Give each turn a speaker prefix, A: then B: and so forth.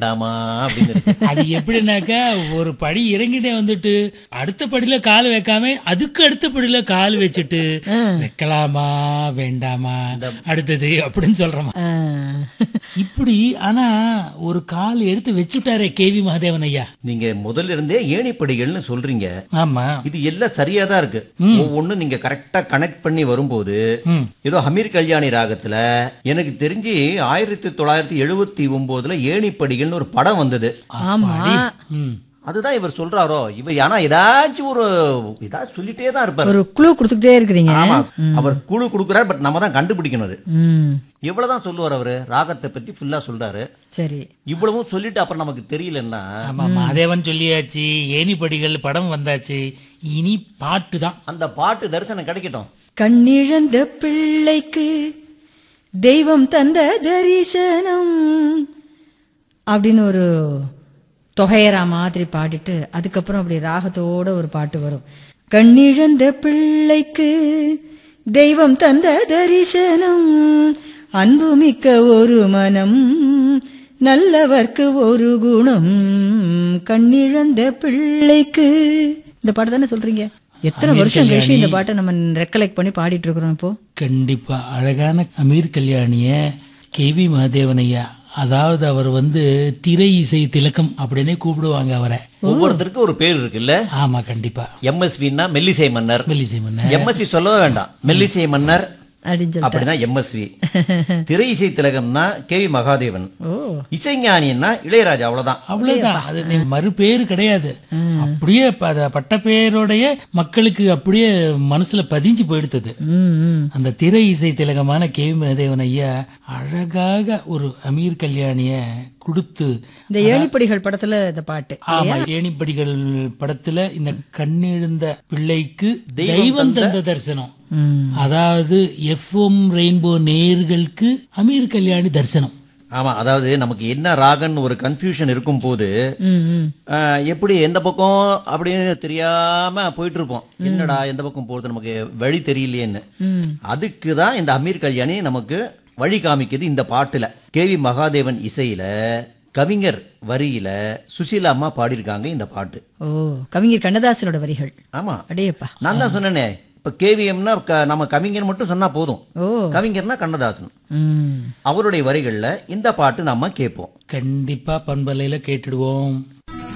A: வேண்டாமா அப்படின்னு இருக்கு.
B: அது எப்படின்னாக்கா ஒரு படி இறங்கிட்டே வந்துட்டு அடுத்த படியில கால் வைக்காம அதுக்கு அடுத்த படியில கால் வச்சுட்டு வைக்கலாமா வேண்டாமா அடுத்தது அப்படின்னு சொல்றோமா
C: ஆ.
B: இப்படி ஆனா ஒரு கால் எடுத்து வச்சுட்டாரே கேவி மகாதேவன் ஐயா
A: நீங்க முதல்ல இருந்தே ஏணிப்படிகள்னு சொல்றீங்க
B: ஆமா
A: இது எல்லாம் சரியா தான் இருக்கு ஒவ்வொன்னு நீங்க கரெக்டா கனெக்ட் பண்ணி வரும்போது
B: ம்.
A: ஏதோ ஹமீர் கல்யாணி ராகத்துல எனக்கு தெரிஞ்சு ஆயிரத்தி தொள்ளாயிரத்தி எழுபத்தி ஒன்பதுல ஏணிப்படிகள்னு ஒரு படம் வந்தது
C: ஆமா
B: ம்
A: அதுதான் இவர் சொல்றாரோ இவர் ஆனா ஏதாச்சும் ஒரு ஏதாச்சும் சொல்லிட்டே தான் இருப்பாரு
C: ஒரு குழு கொடுத்துக்கிட்டே இருக்கிறீங்க
A: ஆமா அவர் குழு கொடுக்குறாரு பட் நம்ம தான் கண்டுபிடிக்கணும் அது
C: ம்
A: இவ்வளவுதான் சொல்லுவார் அவரு ராகத்தை பத்தி ஃபுல்லா சொல்றாரு
C: சரி
A: இவ்வளவும் சொல்லிட்டு அப்புறம் நமக்கு தெரியலன்னா
B: ஆமா மாதேவன் சொல்லியாச்சு ஏணிப்படிகள் படம் வந்தாச்சு இனி பாட்டு தான்
A: அந்த பாட்டு தரிசனம் கிடைக்கட்டும்
C: கண்ணிழந்த பிள்ளைக்கு தெய்வம் தந்த தரிசனம் அப்படின்னு ஒரு தொகையரா மாதிரி பாடிட்டு அதுக்கப்புறம் அப்படி ராகத்தோட ஒரு பாட்டு வரும் கண்ணிழந்த பிள்ளைக்கு தெய்வம் தந்த தரிசனம் அன்புமிக்க ஒரு மனம் நல்லவர்க்கு ஒரு குணம் கண்ணிழந்த பிள்ளைக்கு இந்த பாட்டு தானே சொல்றீங்க எத்தனை வருஷம் கழிச்சு இந்த பாட்டை நம்ம ரெக்கலெக்ட் பண்ணி பாடிட்டு இருக்கிறோம் இப்போ
B: கண்டிப்பா அழகான அமீர் கல்யாணிய கேவி மகாதேவன் ஐயா அதாவது அவர் வந்து திரை இசை திலக்கம் அப்படின்னே கூப்பிடுவாங்க அவரை
A: ஒவ்வொருத்தருக்கும் ஒரு பேர் இருக்குல்ல
B: ஆமா கண்டிப்பா
A: எம்எஸ்வின்னா மெல்லிசை மன்னர்
B: மெல்லிசை மன்னர்
A: எம்எஸ்வி சொல்லவே வேண்டாம் மெல்லிசை மன்னர்
C: அப்படின்னு சொல்லி
A: அப்படிதான் எம்எஸ்வி திரை இசை திலகம்னா கே வி மகாதேவன்
C: ஓ
A: இசைஞானின்னா இளையராஜா அவ்வளவுதான்
B: அவ்வளவுதான் அது நீ மறு பேரு கிடையாது அப்படியே ப- அத பட்ட பேரோடைய மக்களுக்கு அப்படியே மனசுல பதிஞ்சு போயிடுத்தது
C: ம் ம்
B: அந்த திரை இசை திலகமான கே வி மகாதேவன் ஐயா அழகாக ஒரு அமீர் கல்யாணிய கொடுத்து
C: இந்த ஏணிப்படிகள் படத்துல இந்த பாட்டு
B: ஆமா ஏணிப்படிகள் படத்துல இந்த கண்ணெழுந்த பிள்ளைக்கு தெய்வம் தந்த தரிசனம்
C: ம்
A: அதாவது
B: எஃப்எம் ரெயின்போ நேர்களுக்கு அமீர் கல்யாணி தரிசனம்
A: ஆமா அதாவது நமக்கு என்ன ராகன்னு ஒரு கன்ஃபியூஷன் இருக்கும் போது
C: ம் ம்
A: ஆஹ், எப்படி எந்த பக்கம் அப்படின்னு தெரியாம போயிட்டு இருப்போம் என்னடா எந்த பக்கம் போறது நமக்கு வழி தெரியலையேன்னு அதுக்கு தான் இந்த அமீர் கல்யாணி நமக்கு வழி காமிக்குது இந்த பாட்டுல கேவி மகாதேவன் இசையில கவிஞர் வரியில சுசீலா அம்மா பாடியிருக்காங்க இந்த பாட்டு
C: ஓ கவிஞர் கண்ணதாசனோட வரிகள்
A: ஆமா
C: அடேப்பா
A: நான் தான் சொன்னேனே இப்ப கேவிஎம்னா க- நம்ம கவிஞர் மட்டும் சொன்னா போதும்
C: ஓ
A: கவிஞர்னா கண்ணதாசன்
C: ம்
A: அவருடைய வரிகள்ல இந்த பாட்டு நம்ம கேட்போம்
B: கண்டிப்பா பண்பலையில கேட்டுடுவோம்